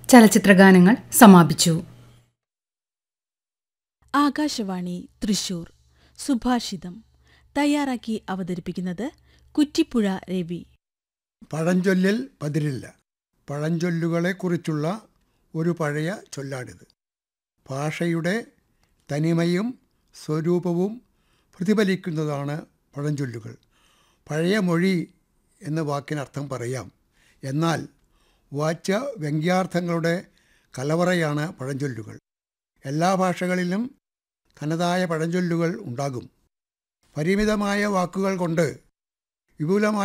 ചലച്ചിത്രഗാനങ്ങൾ സമാപിച്ചു ആകാശവാണി തൃശൂർ സുഭാഷിതം തയ്യാറാക്കി അവതരിപ്പിക്കുന്നത് കുറ്റിപ്പുഴ രവി പഴഞ്ചൊല്ലിൽ പതിരില്ല പഴഞ്ചൊല്ലുകളെക്കുറിച്ചുള്ള ഒരു പഴയ ചൊല്ലാണിത് ഭാഷയുടെ തനിമയും സ്വരൂപവും പ്രതിഫലിക്കുന്നതാണ് പഴഞ്ചൊല്ലുകൾ പഴയ മൊഴി എന്ന വാക്കിനർത്ഥം പറയാം എന്നാൽ വാച്യ വ്യംഗ്യാർത്ഥങ്ങളുടെ കലവറയാണ് പഴഞ്ചൊല്ലുകൾ എല്ലാ ഭാഷകളിലും തനതായ പഴഞ്ചൊല്ലുകൾ ഉണ്ടാകും പരിമിതമായ വാക്കുകൾ കൊണ്ട് വിപുലമായ